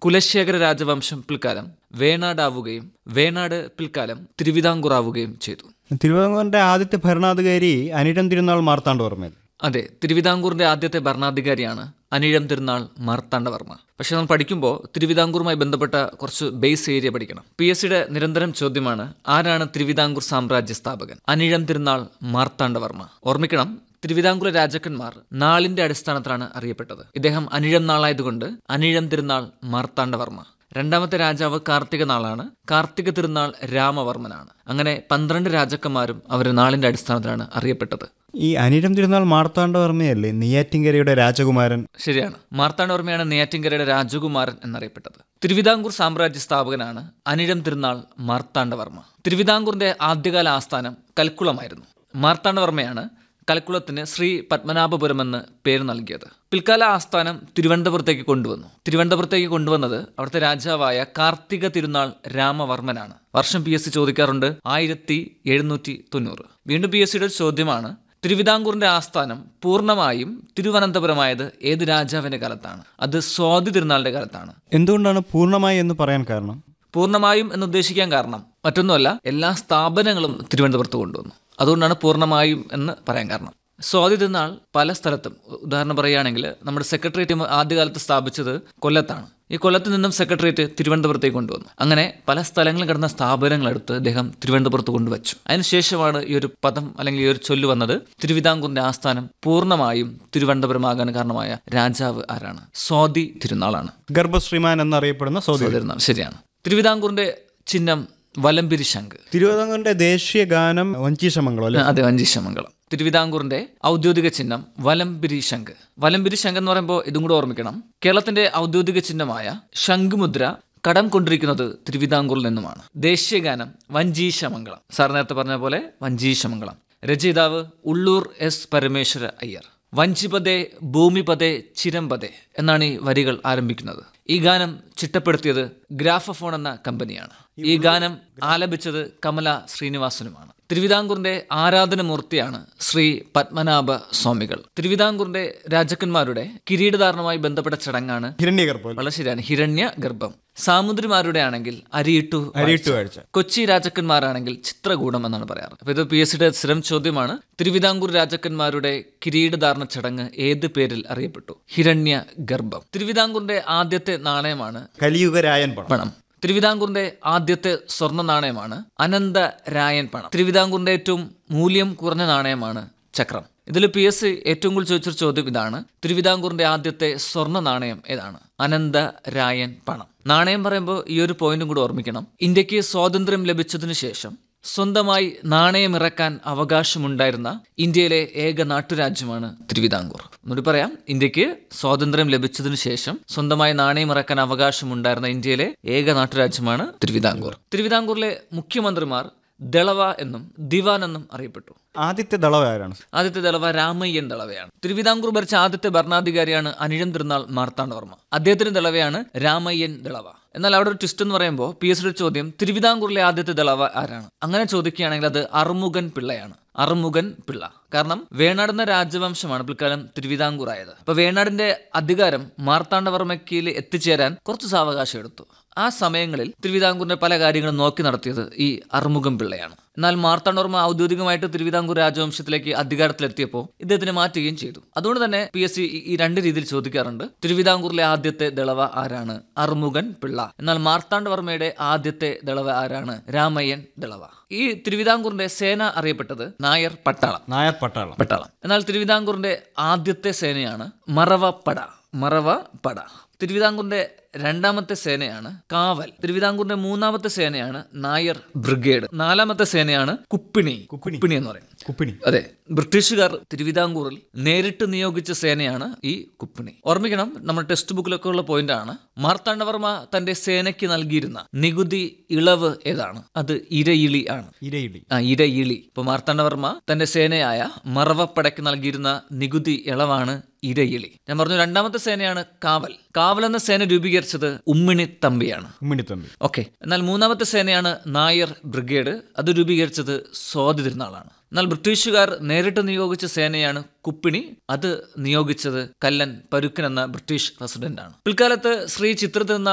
കുലശേഖര രാജവംശം പിൽക്കാലം വേണാടാവുകയും വേണാട് പിൽക്കാലം തിരുവിതാംകൂറാവുകയും ചെയ്തു തിരുവിതാംകൂറിന്റെ ആദ്യത്തെ ഭരണാധികാരി അനിഴം തിരുനാൾ മാർത്താണ്ഡവർമ്മയല്ലേ അതെ തിരുവിതാംകൂറിന്റെ ആദ്യത്തെ ഭരണാധികാരിയാണ് അനിഴം തിരുനാൾ മാർത്താണ്ഡവർമ്മ പക്ഷെ നമ്മൾ പഠിക്കുമ്പോൾ തിരുവിതാംകൂറുമായി ബന്ധപ്പെട്ട കുറച്ച് ബേസ് ഏരിയ പഠിക്കണം പി എസ് സിയുടെ നിരന്തരം ചോദ്യമാണ് ആരാണ് തിരുവിതാംകൂർ സാമ്രാജ്യ സ്ഥാപകൻ അനിഴം തിരുനാൾ മാർത്താണ്ഡവർമ്മ ഓർമ്മിക്കണം തിരുവിതാംകൂർ രാജാക്കന്മാർ നാളിന്റെ അടിസ്ഥാനത്തിലാണ് അറിയപ്പെട്ടത് ഇദ്ദേഹം അനിഴം നാളായതുകൊണ്ട് അനിഴം തിരുനാൾ മാർത്താണ്ഡവർമ്മ രണ്ടാമത്തെ രാജാവ് കാർത്തിക നാളാണ് കാർത്തിക തിരുനാൾ രാമവർമ്മനാണ് അങ്ങനെ പന്ത്രണ്ട് രാജാക്കന്മാരും അവർ നാളിന്റെ അടിസ്ഥാനത്തിലാണ് അറിയപ്പെട്ടത് ഈ അനിഴം തിരുനാൾ മാർത്താണ്ഡവർമ്മയല്ലേ നെയ്യാറ്റിൻകരയുടെ രാജകുമാരൻ ശരിയാണ് മാർത്താണ്ഡവർമ്മയാണ് നെയ്യാറ്റിൻകരയുടെ രാജകുമാരൻ എന്നറിയപ്പെട്ടത് തിരുവിതാംകൂർ സാമ്രാജ്യ സ്ഥാപകനാണ് അനിഴം തിരുനാൾ മാർത്താണ്ഡവർമ്മ തിരുവിതാംകൂറിന്റെ ആദ്യകാല ആസ്ഥാനം കൽക്കുളമായിരുന്നു മാർത്താണ്ഡവർമ്മയാണ് കൽക്കുളത്തിന് ശ്രീ പത്മനാഭപുരം എന്ന് പേര് നൽകിയത് പിൽക്കാല ആസ്ഥാനം തിരുവനന്തപുരത്തേക്ക് കൊണ്ടുവന്നു തിരുവനന്തപുരത്തേക്ക് കൊണ്ടുവന്നത് അവിടുത്തെ രാജാവായ കാർത്തിക തിരുനാൾ രാമവർമ്മനാണ് വർഷം പി എസ് സി ചോദിക്കാറുണ്ട് ആയിരത്തി എഴുന്നൂറ്റി തൊണ്ണൂറ് വീണ്ടും പി എസ് സിയുടെ ഒരു ചോദ്യമാണ് തിരുവിതാംകൂറിന്റെ ആസ്ഥാനം പൂർണ്ണമായും തിരുവനന്തപുരമായത് ഏത് രാജാവിന്റെ കാലത്താണ് അത് സ്വാതി തിരുനാളിന്റെ കാലത്താണ് എന്തുകൊണ്ടാണ് പൂർണ്ണമായി എന്ന് പറയാൻ കാരണം പൂർണ്ണമായും എന്ന് ഉദ്ദേശിക്കാൻ കാരണം മറ്റൊന്നുമല്ല എല്ലാ സ്ഥാപനങ്ങളും തിരുവനന്തപുരത്ത് കൊണ്ടുവന്നു അതുകൊണ്ടാണ് പൂർണ്ണമായും എന്ന് പറയാൻ കാരണം സ്വാതി തിരുനാൾ പല സ്ഥലത്തും ഉദാഹരണം പറയുകയാണെങ്കിൽ നമ്മുടെ സെക്രട്ടേറിയറ്റ് ആദ്യകാലത്ത് സ്ഥാപിച്ചത് കൊല്ലത്താണ് ഈ കൊല്ലത്ത് നിന്നും സെക്രട്ടേറിയറ്റ് തിരുവനന്തപുരത്തേക്ക് കൊണ്ടുവന്നു അങ്ങനെ പല സ്ഥലങ്ങളിൽ കിടന്ന സ്ഥാപനങ്ങളെടുത്ത് അദ്ദേഹം തിരുവനന്തപുരത്ത് കൊണ്ടുവച്ചു അതിനുശേഷമാണ് ഈ ഒരു പദം അല്ലെങ്കിൽ ഈ ഒരു ചൊല്ല് വന്നത് തിരുവിതാംകൂറിന്റെ ആസ്ഥാനം പൂർണ്ണമായും തിരുവനന്തപുരമാകാൻ കാരണമായ രാജാവ് ആരാണ് സ്വാതി തിരുനാളാണ് ഗർഭശ്രീമാൻ എന്നറിയപ്പെടുന്ന സൗദി തിരുനാൾ ശരിയാണ് തിരുവിതാംകൂറിന്റെ ചിഹ്നം വലംപിരി ശംഖ് തിരുവിതാംകൂറിന്റെ ദേശീയ ഗാനം വഞ്ചീശമംഗളം അല്ലെ അതെ വഞ്ചിശമംഗളം തിരുവിതാംകൂറിന്റെ ഔദ്യോഗിക ചിഹ്നം വലംപിരി ശംഖ് വലംപിരി ശംഖ് എന്ന് പറയുമ്പോൾ ഇതും കൂടെ ഓർമ്മിക്കണം കേരളത്തിന്റെ ഔദ്യോഗിക ചിഹ്നമായ ശംഖുമുദ്ര കടം കൊണ്ടിരിക്കുന്നത് തിരുവിതാംകൂറിൽ നിന്നുമാണ് ദേശീയ ഗാനം വഞ്ചീശമംഗളം സാർ നേരത്തെ പറഞ്ഞ പോലെ വഞ്ചീശമംഗളം രചയിതാവ് ഉള്ളൂർ എസ് പരമേശ്വര അയ്യർ വഞ്ചിപതേ ഭൂമിപതേ ചിരമ്പതേ എന്നാണ് ഈ വരികൾ ആരംഭിക്കുന്നത് ഈ ഗാനം ചിട്ടപ്പെടുത്തിയത് ഗ്രാഫഫോൺ എന്ന കമ്പനിയാണ് ഈ ഗാനം ആലപിച്ചത് കമല ശ്രീനിവാസനുമാണ് തിരുവിതാംകൂറിന്റെ ആരാധനമൂർത്തിയാണ് ശ്രീ പത്മനാഭ സ്വാമികൾ തിരുവിതാംകൂറിന്റെ രാജാക്കന്മാരുടെ കിരീടധാരണവുമായി ബന്ധപ്പെട്ട ചടങ്ങാണ് ഹിരണ്യഗർഭം വളരെ ശരിയാണ് ഹിരണ്യ ഗർഭം സാമുദ്രിമാരുടെ ആണെങ്കിൽ അരിയിട്ടു അരിയിട്ടു കാഴ്ച കൊച്ചി രാജാക്കന്മാരാണെങ്കിൽ ചിത്രകൂടം എന്നാണ് പറയാറ് അപ്പൊ ഇത് പി എസ് സിയുടെ സ്ഥിരം ചോദ്യമാണ് തിരുവിതാംകൂർ രാജാക്കന്മാരുടെ കിരീടധാരണ ചടങ്ങ് ഏത് പേരിൽ അറിയപ്പെട്ടു ഹിരണ്യ ഗർഭം തിരുവിതാംകൂറിന്റെ ആദ്യത്തെ നാണയമാണ് കലിയുഗരായൻ പണം പണം തിരുവിതാംകൂറിന്റെ ആദ്യത്തെ സ്വർണ്ണ നാണയമാണ് അനന്തരായൻ പണം തിരുവിതാംകൂറിന്റെ ഏറ്റവും മൂല്യം കുറഞ്ഞ നാണയമാണ് ചക്രം ഇതിൽ പി എസ് സി ഏറ്റവും കൂടുതൽ ചോദിച്ചൊരു ചോദ്യം ഇതാണ് തിരുവിതാംകൂറിന്റെ ആദ്യത്തെ സ്വർണ്ണ നാണയം ഏതാണ് അനന്തരായൻ പണം നാണയം പറയുമ്പോൾ ഈ ഒരു പോയിന്റും കൂടി ഓർമ്മിക്കണം ഇന്ത്യക്ക് സ്വാതന്ത്ര്യം ലഭിച്ചതിനു ശേഷം സ്വന്തമായി നാണയമിറക്കാൻ അവകാശമുണ്ടായിരുന്ന ഇന്ത്യയിലെ ഏക നാട്ടുരാജ്യമാണ് തിരുവിതാംകൂർ എന്നൂടി പറയാം ഇന്ത്യക്ക് സ്വാതന്ത്ര്യം ലഭിച്ചതിനു ശേഷം സ്വന്തമായി നാണയമിറക്കാൻ അവകാശമുണ്ടായിരുന്ന ഇന്ത്യയിലെ ഏക നാട്ടുരാജ്യമാണ് തിരുവിതാംകൂർ തിരുവിതാംകൂറിലെ മുഖ്യമന്ത്രിമാർ ദളവ എന്നും ദിവാൻ എന്നും അറിയപ്പെട്ടു ആദ്യത്തെ ദളവ ആരാണ് ആദ്യത്തെ ദളവ രാമയ്യൻ ദളവയാണ് തിരുവിതാംകൂർ ഭരിച്ച ആദ്യത്തെ ഭരണാധികാരിയാണ് അനിഴം തിരുനാൾ മാർത്താണ്ഡവർമ്മ അദ്ദേഹത്തിന്റെ ദളവയാണ് രാമയ്യൻ ദളവ എന്നാൽ അവിടെ ഒരു ട്വിസ്റ്റ് എന്ന് പറയുമ്പോൾ പി എസ് ചോദ്യം തിരുവിതാംകൂറിലെ ആദ്യത്തെ ദളവ ആരാണ് അങ്ങനെ ചോദിക്കുകയാണെങ്കിൽ അത് അറുമുഖൻ പിള്ളയാണ് അറുമുഖൻ പിള്ള കാരണം വേണാട് എന്ന രാജവംശമാണ് പിൽക്കാലം തിരുവിതാംകൂർ ആയത് അപ്പൊ വേണാടിന്റെ അധികാരം മാർത്താണ്ഡവർമ്മയ്ക്കയിൽ എത്തിച്ചേരാൻ കുറച്ച് സാവകാശം എടുത്തു ആ സമയങ്ങളിൽ തിരുവിതാംകൂറിന്റെ പല കാര്യങ്ങളും നോക്കി നടത്തിയത് ഈ അറുമുഖം പിള്ളയാണ് എന്നാൽ മാർത്താണ്ഡവർമ്മ ഔദ്യോഗികമായിട്ട് തിരുവിതാംകൂർ രാജവംശത്തിലേക്ക് അധികാരത്തിലെത്തിയപ്പോൾ ഇദ്ദേഹത്തിനെ മാറ്റുകയും ചെയ്തു അതുകൊണ്ട് തന്നെ പി എസ് സി ഈ രണ്ട് രീതിയിൽ ചോദിക്കാറുണ്ട് തിരുവിതാംകൂറിലെ ആദ്യത്തെ ദളവ ആരാണ് അറുമുഖൻ പിള്ള എന്നാൽ മാർത്താണ്ഡവർമ്മയുടെ ആദ്യത്തെ ദളവ ആരാണ് രാമയ്യൻ ദളവ ഈ തിരുവിതാംകൂറിന്റെ സേന അറിയപ്പെട്ടത് നായർ പട്ടാളം നായർ പട്ടാളം പട്ടാളം എന്നാൽ തിരുവിതാംകൂറിന്റെ ആദ്യത്തെ സേനയാണ് മറവ പട മറവ പട തിരുവിതാംകൂറിന്റെ രണ്ടാമത്തെ സേനയാണ് കാവൽ തിരുവിതാംകൂറിന്റെ മൂന്നാമത്തെ സേനയാണ് നായർ ബ്രിഗേഡ് നാലാമത്തെ സേനയാണ് കുപ്പിണി കുപ്പിണി എന്ന് പറയും കുപ്പിണി അതെ ബ്രിട്ടീഷുകാർ തിരുവിതാംകൂറിൽ നേരിട്ട് നിയോഗിച്ച സേനയാണ് ഈ കുപ്പിണി ഓർമ്മിക്കണം നമ്മുടെ ടെക്സ്റ്റ് ബുക്കിലൊക്കെ ഉള്ള പോയിന്റ് ആണ് മാർത്താണ്ഡവർമ്മ തന്റെ സേനയ്ക്ക് നൽകിയിരുന്ന നികുതി ഇളവ് ഏതാണ് അത് ഇരയിളി ആണ് ഇരയിടി ആ ഇരയിളി ഇപ്പൊ മാർത്താണ്ഡവർമ്മ തന്റെ സേനയായ മറവപ്പടയ്ക്ക് നൽകിയിരുന്ന നികുതി ഇളവാണ് ഇരയിളി ഞാൻ പറഞ്ഞു രണ്ടാമത്തെ സേനയാണ് കാവൽ കാവൽ എന്ന സേന രൂപീകരിച്ചത് ഉമ്മിണി തമ്പിയാണ് ഉമ്മിണിത്തമ്പി ഓക്കെ എന്നാൽ മൂന്നാമത്തെ സേനയാണ് നായർ ബ്രിഗേഡ് അത് രൂപീകരിച്ചത് സ്വാതി തിരുനാളാണ് എന്നാൽ ബ്രിട്ടീഷുകാർ നേരിട്ട് നിയോഗിച്ച സേനയാണ് കുപ്പിണി അത് നിയോഗിച്ചത് കല്ലൻ പരുക്കൻ എന്ന ബ്രിട്ടീഷ് പ്രസിഡന്റാണ് പിൽക്കാലത്ത് ശ്രീ ചിത്ര തിരുനാൾ